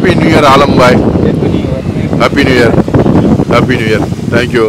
Happy new year Alam bhai Happy New Year. Happy new year happy new year thank you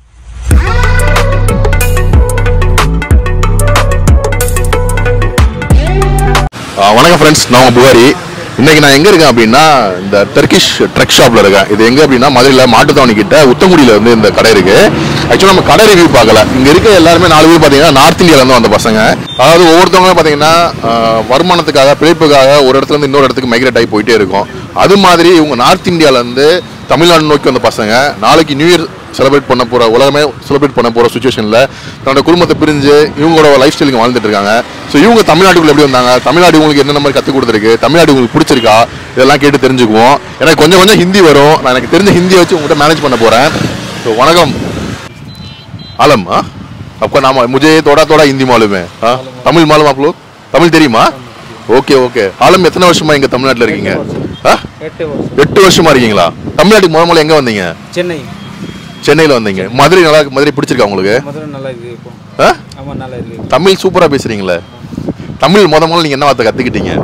வணக்கம் friends நான் உங்க புகாரி இன்னைக்கு நான் எங்க இருக்கேன் அப்படின்னா இந்த டர்கிஷ் ட்ரக் ஷாப்ல இருக்கேன் இது எங்க அப்படின்னா மதுரையில் மாட்டுத்தாவணி கிட்ட உத்தங்குடியில வந்து இந்த கடை இருக்கு ஆக்சுவலாக நம்ம கடை ரிவ்யூ பார்க்கல இங்க இருக்க எல்லாருமே நாலு பேர் பார்த்தீங்கன்னா நார்த் இந்தியால இருந்து வந்த பசங்க அதாவது ஒவ்வொருத்தவங்களும் பார்த்தீங்கன்னா ஆஹ், வருமானத்துக்காக பிழைப்புக்காக ஒரு இடத்துல இருந்து இன்னொரு இடத்துக்கு மைக்ரேட் ஆகி போயிட்டே இருக்கும் அது மாதிரி இவங்க நார்த் இந்தியால இருந்து தமிழ்நாடு நோக்கி வந்த பசங்க நாளைக்கு நியூ இயர் செலிப்ரேட் பண்ண போற உலகமே செலிப்ரேட் பண்ண போற சுச்சுவேஷன்ல தன்னோட குடும்பத்தை பிரிஞ்சு இவங்களோட லைஃப் ஸ்டைலுக்கு வாழ்ந்துட்டு இருக்காங்க ஸோ இவங்க தமிழ்நாட்டுக்குள்ள எப்படி வந்தாங்க தமிழ்நாடு உங்களுக்கு என்னென்ன மாதிரி கற்றுக் கொடுத்துருக்கு தமிழ்நாடு உங்களுக்கு பிடிச்சிருக்கா இதெல்லாம் கேட்டு தெரிஞ்சுக்குவோம் எனக்கு கொஞ்சம் கொஞ்சம் ஹிந்தி வரும் நான் எனக்கு தெரிஞ்ச ஹிந்தியை வச்சு உங்கள்கிட்ட மேனேஜ் பண்ண போறேன் ஸோ வணக்கம் आलम हाँ आपका नाम है मुझे थोड़ा थोड़ा हिंदी मालूम है हाँ तमिल मालूम आप लोग तमिल தெரியுமா ஓகே ஓகே ஆலம் எத்தனை வருஷமா இங்க தமிழ்நாட்டுல இருக்கீங்க ஆ? எட்டு வருஷம் எட்டு வருஷமா இருக்கீங்களா தமிழ்நாட்டுக்கு முத முதல்ல எங்க வந்தீங்க சென்னை சென்னையில வந்தீங்க மதுரை நல்லா மதுரை பிடிச்சிருக்கா உங்களுக்கு மதுரை நல்லா இருக்கு இப்போ ஆ? ஆமாம் நல்லா இருக்கு தமிழ் சூப்பரா பேசுறீங்களே தமிழ் முத முதல்ல நீங்க என்ன வார்த்தை கத்துக்கிட்டீங்க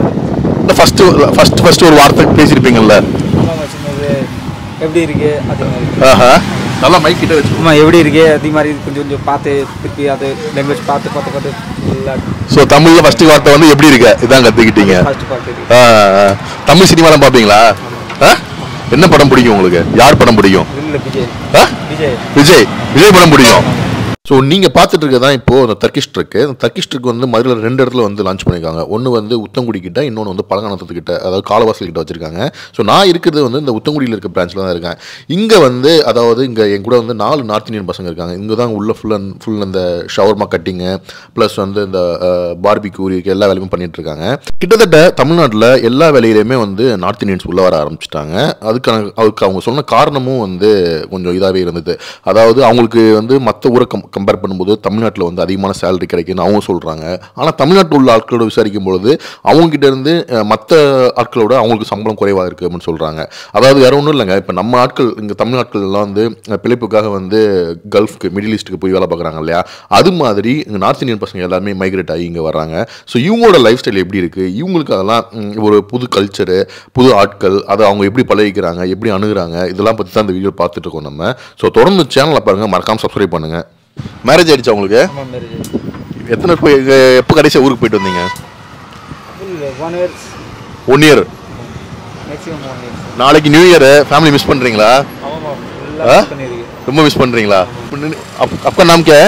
ஃபர்ஸ்ட் ஃபர்ஸ்ட் ஃபர்ஸ்ட் ஒரு வார்த்தை பேசியிருப்பீங்கல்ல ஆமாம் வச்சுருந்தது எப்படி இருக்கு அது மாதிரி ஆஹா நல்லா மைக் கிட்ட வச்சு ஆமாம் எப்படி இருக்கு அதே மாதிரி கொஞ்சம் கொஞ்சம் பார்த்து திருப்பி அது லாங்குவேஜ் பார்த்து பார்த்து பார்த்து நல்லா ஸோ தமிழ்ல ஃபர்ஸ்ட் வார்த்தை வந்து எப்படி இருக்க இதான் கத்துக்கிட்டீங்க ஃபர்ஸ்ட் பார்த்து இருக்கு ஆ, ஆ. தமிழ் சினிமாலாம் பார்ப்பீங்களா ஆ? என்ன படம் பிடிக்கும் உங்களுக்கு யார் படம் பிடிக்கும் இல்லை விஜய் ஆ? விஜய் விஜய் விஜய் படம் பிடிக்கும் ஸோ நீங்கள் பார்த்துட்டு இருக்கிறது தான் இப்போ அந்த தர்கிஷ் ட்ரக்கு அந்த தர்கிஷ் ட்ரக் வந்து மதுரையில் ரெண்டு இடத்துல வந்து லான்ச் பண்ணியிருக்காங்க ஒன்று வந்து உத்தங்குடி கிட்ட இன்னொன்று வந்து பழங்கானத்து கிட்ட அதாவது காலவாசல் கிட்ட வச்சிருக்காங்க ஸோ நான் இருக்கிறது வந்து இந்த உத்தங்குடியில் இருக்க பிரான்ச்சில் தான் இருக்கேன் இங்கே வந்து அதாவது இங்கே என் கூட வந்து நாலு நார்த் இந்தியன் பசங்க இருக்காங்க இங்கே தான் உள்ள ஃபுல் அண்ட் ஃபுல் அந்த ஷவர்மா கட்டிங்கு ப்ளஸ் வந்து இந்த பார்பிக்யூ எல்லா வேலையுமே பண்ணிட்டு இருக்காங்க கிட்டத்தட்ட தமிழ்நாட்டில் எல்லா வேலையிலையுமே வந்து நார்த் இந்தியன்ஸ் உள்ள வர ஆரம்பிச்சிட்டாங்க அதுக்கான அதுக்கு அவங்க சொன்ன காரணமும் வந்து கொஞ்சம் இதாகவே இருந்தது அதாவது அவங்களுக்கு வந்து மற்ற ஊரை கம் கம்பேர் பண்ணும்போது தமிழ்நாட்டில் வந்து அதிகமான சேலரி கிடைக்குன்னு அவங்க சொல்கிறாங்க ஆனால் தமிழ்நாட்டில் உள்ள ஆட்களோட விசாரிக்கும் பொழுது அவங்ககிட்ட இருந்து மற்ற ஆட்களோட அவங்களுக்கு சம்பளம் குறைவாக இருக்குது அப்படின்னு சொல்கிறாங்க அதாவது வேற ஒன்றும் இல்லைங்க இப்போ நம்ம ஆட்கள் இங்கே தமிழ்நாட்கள்லாம் வந்து அஹ், பிழைப்புக்காக வந்து கல்ஃப்க்கு மிடில் ஈஸ்ட்டுக்கு போய் வேலை பார்க்குறாங்க இல்லையா அது மாதிரி இங்கே நார்த் இந்தியன் பசங்க எல்லாருமே மைக்ரேட் ஆகி இங்கே வராங்க ஸோ இவங்களோட லைஃப் ஸ்டைல் எப்படி இருக்குது இவங்களுக்கு அதெல்லாம் ம், ஒரு புது கல்ச்சரு புது ஆட்கள் அதை அவங்க எப்படி பழகிக்கிறாங்க எப்படி அணுகுறாங்க இதெல்லாம் பற்றி தான் இந்த வீடியோ பார்த்துட்டு இருக்கோம் நம்ம ஸோ தொடர்ந்து சேனலை பாருங்கள் மறக்காமல் சப்ஸ்கிரைப் பண்ணுங்கள் மேரேஜ் ஆயிடுச்சா உங்களுக்கு ஆமாம் மேரேஜ் எத்தனை போய் எப்போ கடைசியாக ஊருக்கு போயிட்டு வந்தீங்க full one years one year maximum one years நாளைக்கு நியூ இயர் ஃபேமிலி மிஸ் பண்ணுறீங்களா ஆமாம் ஆ? ஃபுல்லாக பண்ணியிருக்கு ரொம்ப மிஸ் பண்ணுறீங்களா அப்பா நாம் கே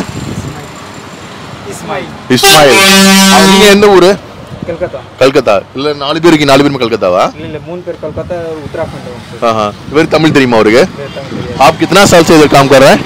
இஸ்மாயில் இஸ்மாயில் நீங்கள் எந்த ஊர் கல்கத்தா கல்கத்தா இல்லை நாலு பேருக்கு நாலு பேருமே கல்கத்தாவா இல்லை இல்லை மூணு பேர் कलकत्ता और उत्तराखंड है हाँ हाँ इधर तमिल தெரியுமா அவருக்கு चेन्नई आप कितना साल से इधर काम कर रहे हैं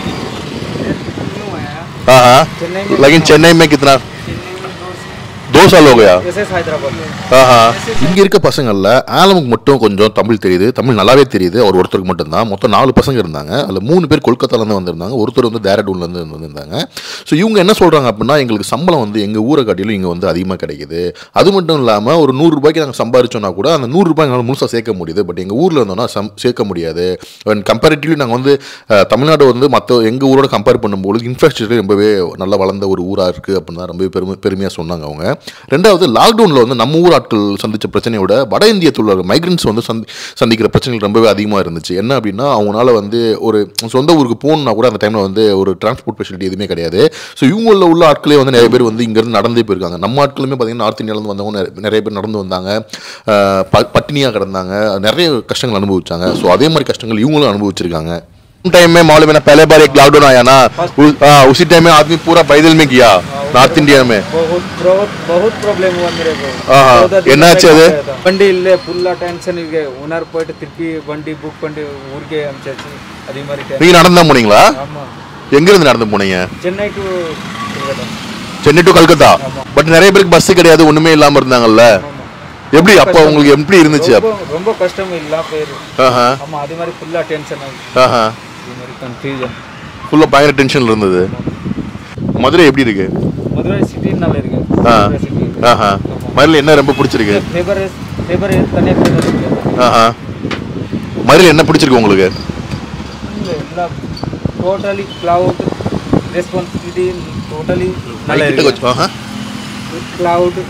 हाँ हाँ में लेकिन चेन्नई में कितना दो साल हो गया जैसे हैदराबाद में இங்க இருக்க பசங்கள்ல ஆலமுக்கு மட்டும் கொஞ்சம் தமிழ் தெரியுது தமிழ் நல்லாவே தெரியுது அவர் ஒருத்தருக்கு மட்டும்தான் மொத்தம் நாலு பசங்க இருந்தாங்க அதுல மூணு பேர் கொல்கத்தால இருந்து வந்திருந்தாங்க ஒருத்தர் வந்து தேரடூன்ல இருந்து வந்திருந்தாங்க ஸோ இவங்க என்ன சொல்றாங்க அப்படின்னா எங்களுக்கு சம்பளம் வந்து எங்க ஊரை காட்டிலும் இங்க வந்து அதிகமா கிடைக்குது அது மட்டும் இல்லாம ஒரு நூறு ரூபாய்க்கு நாங்கள் சம்பாரிச்சோம்னா கூட அந்த நூறு ரூபாய் எங்களால் முழுசா சேர்க்க முடியுது பட் எங்க ஊர்ல இருந்தோம்னா சம் சேர்க்க முடியாது கம்பேரிட்டிவ்லி நாங்கள் வந்து அஹ், தமிழ்நாடு வந்து மற்ற எங்க ஊரோட கம்பேர் பண்ணும்போது இன்ஃப்ராஸ்ட்ரக்சர் ரொம்பவே நல்லா வளர்ந்த ஒரு ஊரா இருக்கு அப்படின்னு தான் ரொம்பவே பெருமை பெருமையா சொன்னாங்க அவங்க ரெண்டாவது லாக்டவுனில் வந்து நம்ம ஊர் ஆட்கள் சந்திச்ச பிரச்சனையோட வட இந்தியத்தில் உள்ள மைக்ரன்ஸ் வந்து சந்தி சந்திக்கிற பிரச்சனைகள் ரொம்பவே அதிகமாக இருந்துச்சு என்ன அப்படின்னா அவங்களால வந்து ஒரு சொந்த ஊருக்கு போகணுன்னா கூட அந்த டைமில் வந்து ஒரு டிரான்ஸ்போர்ட் ஃபெசிலிட்டி எதுவுமே கிடையாது ஸோ இவங்களில் உள்ள ஆட்களே வந்து நிறைய பேர் வந்து இங்கேருந்து நடந்தே போயிருக்காங்க நம்ம ஆட்களுமே பார்த்தீங்கன்னா நார்த் இந்தியாவிலேருந்து வந்தவங்க நிறைய- நிறைய பேர் நடந்து வந்தாங்க அஹ் ப பட்டினியாக கிடந்தாங்க நிறைய கஷ்டங்கள் அனுபவிச்சாங்க ஸோ அதே மாதிரி கஷ்டங்கள் இவங்களும் அனுபவிச்சிருக்காங்க टाइम में मालूम है ना पहले बार एक लॉकडाउन आया ना उ- हाँ, उसी टाइम में आदमी पूरा पैदल में गया नार्थ इंडिया में बहुत बहुत बहुत प्रॉब्लम हुआ मेरे को ஆஹா. चौदह दिन என்னாச்சு बैठा அது? था. வண்டி இல்லை ஃபுல்லாக டென்ஷன் இருக்கு உணர் போயிட்டு திருப்பி வண்டி புக் பண்ணி ஊருக்கே அனுப்பிச்சாச்சு அதே மாதிரி time. நீங்க நடந்து தான் போனீங்களா ஆமா எங்க இருந்து நடந்து போனீங்க சென்னை டு கல்கத்தா சென்னை டு கல்கத்தா ஆமா. பட் நிறைய பேருக்கு பஸ் கிடையாது ஒண்ணுமே இல்லாம இருந்தாங்கல்ல ஆமா எப்படி அப்போ உங்களுக்கு எப்படி இருந்துச்சு ரொம்ப ரொம்ப கஷ்டம் இல்ல பேர் ஆஹா ஆமா அதே மாதிரி ஃபுல்லா டென்ஷன் ஆகுது ஆஹா அதே மாதிரி கன்ஃபியூஷன் ஃபுல்லா பயங்கர டென்ஷன்ல இருந்தது மதுரை எப்படி இருக்கு மதுரை சிட்டி நல்லா இருக்கு ஆ. மதுரை city. ஆஹா மதுரையில் என்ன ரொம்ப பிடிச்சிருக்கு ஃபேவர் ஃபேவர் கன்னியாகுமரி இருக்கு ஆஹா மதுரையில் என்ன பிடிச்சிருக்கு உங்களுக்கு இல்ல, எல்லா டோட்டலி கிளவுட் ரெஸ்பான்சிபிலிட்டி டோட்டலி நல்லா கிட்ட இருக்கு வச்சு ஆஹா கிளவுட்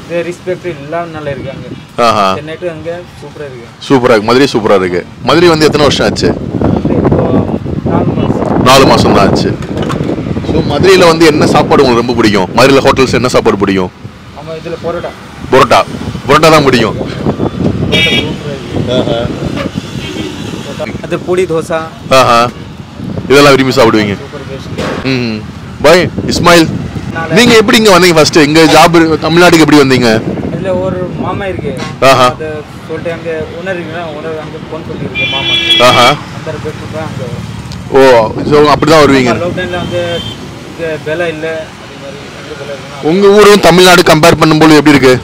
இது ரெஸ்பெக்ட் எல்லாம் நல்லா இருக்காங்க ஆஹா சென்னை டு அங்கே சூப்பராக இருக்கு சூப்பராக இருக்கு மதுரை சூப்பராக இருக்கு மதுரை வந்து எத்தனை வருஷம் ஆச்சு இப்போ நாலு மாதம் நாலு மாதம் தான் ஆச்சு ஸோ மதுரையில் வந்து என்ன சாப்பாடு உங்களுக்கு ரொம்ப பிடிக்கும் மதுரையில் ஹோட்டல்ஸ் என்ன சாப்பாடு பிடிக்கும் ஆமாம் இதில் பரோட்டா புரோட்டா புரோட்டா தான் பிடிக்கும் பரோட்டா சூப்பராக இருக்கு அது பொடி தோசை ஆஹா இதெல்லாம் விரும்பி சாப்பிடுவீங்க சூப்பர் பெஸ்ட் ம் பாய் இஸ்மாயில் நீங்க எப்படி இங்க வந்தீங்க ஃபர்ஸ்ட் எங்க ஜாப் தமிழ்நாட்டுக்கு எப்படி வந்தீங்க இதில் ஒரு மாமா இருக்கு ஆஹா. அது சொல்லிட்டு அங்கே ஓனர் இருக்குன்னா ஓனர் அங்கே ஃபோன் பண்ணியிருக்கு மாமா ஆஹா அந்த பெட்ரோல் தான் அங்கே ஓ ஸோ அப்படிதான் வருவீங்க லாக்டவுனில் வந்து இங்கே விலை இல்லை அதே மாதிரி அங்கே விலை இருக்குன்னா உங்க ஊரும் தமிழ்நாடு கம்பேர் பண்ணும்போது எப்படி இருக்கு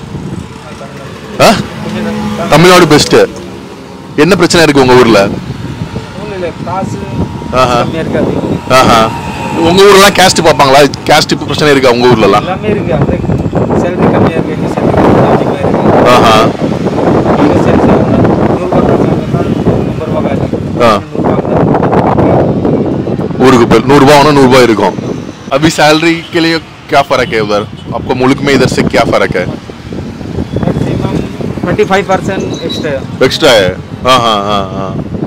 ஆ கொஞ்சம் தான் தமிழ்நாடு பெஸ்ட் என்ன பிரச்சனை இருக்கு உங்க ஊர்ல ஒன்றும் இல்லை காசு ஆஹா. கம்மியாக இருக்காது ஆஹா உங்க ஊர்லாம் கேஸ்ட் பார்ப்பாங்களா கேஸ்ட் பிரச்சனை இருக்கா உங்க ஊர்லலாம் எல்லாமே இருக்கு அந்த சேலரி கம்மியாக இருக்கு இங்கே சேலரி அதிகமாக இருக்கு ஆஹா இங்கே சேலரி நூறுரூவா காசு ஐம்பது ரூபா காசு ஆ. நூறுரூவா ஊருக்கு போய் நூறுரூபா होना नूरबा இருக்கும் अभी सैलरी के लिए क्या फर्क है उधर आपको मुल्क में इधर से क्या फर्क है maximum twenty five percent extra extra है हाँ हाँ हाँ हाँ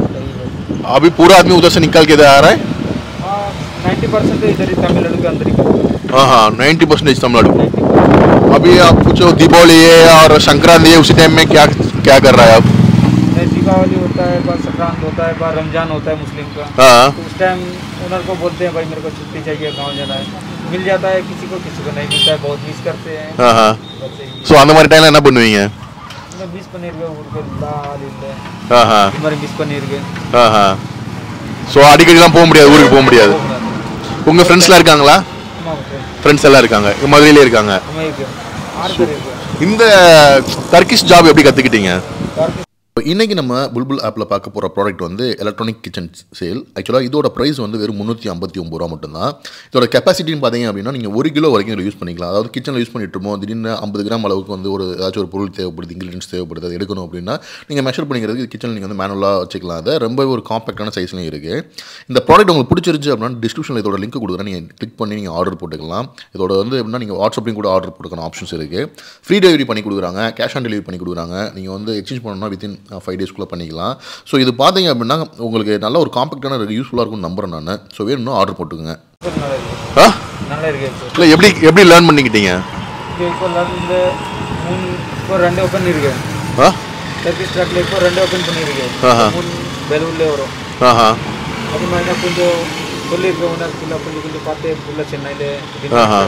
अभी पूरा आदमी उधर से निकल के इधर आ रहा है नाइन्टी परसेंट इधर ही तमिलनाडु के अंदर ही हाँ हाँ नाइन्टी परसेंटेज तमिलनाडु अभी आप कुछ दीपावली है और संक्रांति है उसी टाइम में क्या क्या कर रहा है आप नहीं, दीपावली होता है बार संक्रांत होता है बार रमजान होता है मुस्लिम का हाँ तो उस टाइम ओनर को बोलते हैं भाई मेरे को छुट्टी चाहिए गांव जाना है मिल जाता है किसी को किसी को नहीं मिलता है बहुत मिस करते हैं हाँ हाँ बस यही ஸோ அந்த மாதிரி டைம்ல என்ன பண்ணுவீங்க இன்னும் மிஸ் பண்ணியிருக்கேன் ஊருக்கு லால் இல்லை ஆ ஆ இது மாதிரி மிஸ் பண்ணியிருக்கேன் ஆ ஆ ஸோ அடிக்கடிலாம் போக முடியாது ஊருக்கு போக முடியாது உங்கள் ஃப்ரெண்ட்ஸ்லாம் இருக்காங்களா ஆமாம் ஃப்ரெண்ட் ஃப்ரெண்ட்ஸ் எல்லாம் இருக்காங்க இங்க மதுரையிலே இருக்காங்க ஆமாம் இருக்கு ஆறு பேர் இருக்கு இந்த டர்க்கிஷ் ஜாப் எப்படி கற்றுக்கிட்டீங்க யாருக்கு இன்னைக்கு நம்ம புல்புல் ஆப்பில் பார்க்க போகிற ப்ராடக்ட் வந்து எலக்ட்ரானிக் கிச்சன் சேல் ஆக்சுவலாக இதோட ப்ரைஸ் வந்து வெறும் முந்நூற்றி ஐம்பத்தி ஒம்பது ரூபா மட்டும்தான் இதோட கெப்பாசிட்டின்னு பார்த்தீங்க அப்படின்னா நீங்கள் ஒரு கிலோ வரைக்கும் இதில் யூஸ் பண்ணிக்கலாம் அதாவது கிச்சனில் யூஸ் பண்ணிட்டு இருப்போம் திடீர்னு ஐம்பது கிராம் அளவுக்கு வந்து ஒரு ஏதாச்சும் ஒரு பொருள் தேவைப்படுது இன்க்ரீடியன்ஸ் தேவைப்படுது அது எடுக்கணும் அப்படின்னா நீங்கள் மெஷர் பண்ணிக்கிறதுக்கு கிச்சனில் நீங்கள் வந்து மேனுவலாக வச்சுக்கலாம் அதை ரொம்ப ஒரு காம்பேக்டான சைஸ்லையும் இருக்குது இந்த ப்ராடக்ட் உங்களுக்கு பிடிச்சிருச்சு அப்படின்னா டிஸ்கிரிப்ஷனில் இதோட லிங்க் கொடுக்குறேன் நீங்கள் கிளிக் பண்ணி நீங்கள் ஆர்டர் போட்டுக்கலாம் இதோட வந்து எப்படின்னா நீங்கள் வாட்ஸ்அப்லையும் கூட ஆர்டர் போட்டுக்கணும் ஆப்ஷன்ஸ் இருக்குது ஃப்ரீ டெலிவரி பண்ணி கொடுக்குறாங்க கேஷ் ஆன் டெலிவரி பண்ணி கொடுக்குறாங்க நீங்கள் வந்து எக்ஸ்சேஞ்ச் பண்ணணும்னா வித்தின் ஃபைவ் டேஸ்க்குள்ளே பண்ணிக்கலாம் ஸோ இது பார்த்தீங்க அப்படின்னா உங்களுக்கு நல்ல ஒரு காம்பேக்டான யூஸ்ஃபுல்லாக இருக்கும்னு நம்புறேன் நான் ஸோ வேணும்னா ஆர்டர் போட்டுக்கோங்க பேர் நல்லா இருக்கு ஆ நல்லா இருக்கு இப்போ இல்லை எப்படி எப்படி லேர்ன் பண்ணிக்கிட்டீங்க இப்போ இப்போ இந்த மூணு இப்போ ரெண்டு ஓப்பன் பண்ணியிருக்கேன் ஆ டர்க்கிஷ் ட்ராக்ல இப்போ ரெண்டு ஓப்பன் பண்ணியிருக்கேன் ஆஹா. மூணு பெலூர்லேயே வரும் ஆஹா அது மாதிரி நான் கொஞ்சம் சொல்லியிருக்கேன் உனக்கு ஃபுல்லாக கொஞ்சம் கொஞ்சம் பார்த்து ஃபுல்லாக சென்னையில் ஆஹா.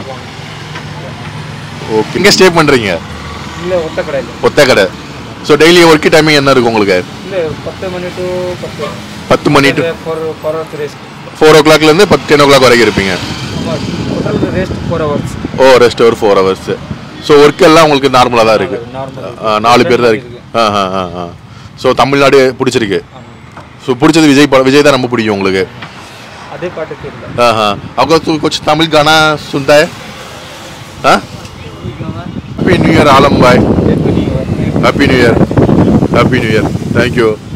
ஓகே எங்கே ஸ்டே பண்ணுறீங்க இல்லை ஒத்த கடையில் ஒத்த கடை ஸோ டெய்லி ஒர்க் டைமிங் என்ன இருக்கும் உங்களுக்கு இல்லை பத்து மணி டு பத்து பத்து மணி to four four hours rest four ஓ கிளாக்லேருந்து பத்து டென் ஓ கிளாக் வரைக்கும் இருப்பீங்க ஆமாம் ஹோட்டல் ரெஸ்ட் ஃபோர் ஹவர்ஸ் ஓ ரெஸ்ட் ஒரு ஃபோர் ஹவர்ஸ் ஸோ ஒர்க் எல்லாம் உங்களுக்கு நார்மலாக தான் இருக்குது நார்மல் நாலு பேர் தான் இருக்கு ஆ ஆ ஆ ஆ ஸோ தமிழ்நாடு பிடிச்சிருக்கு ஸோ பிடிச்சது விஜய் படம் விஜய் தான் ரொம்ப பிடிக்கும் உங்களுக்கு அதே பாட்டு தெரியல हाँ हाँ आपको तो कुछ तमिल गाना सुनता है हाँ हैप्पी न्यू ईयर आलम भाई எப்படி நீங்கள் happy new year happy new year thank you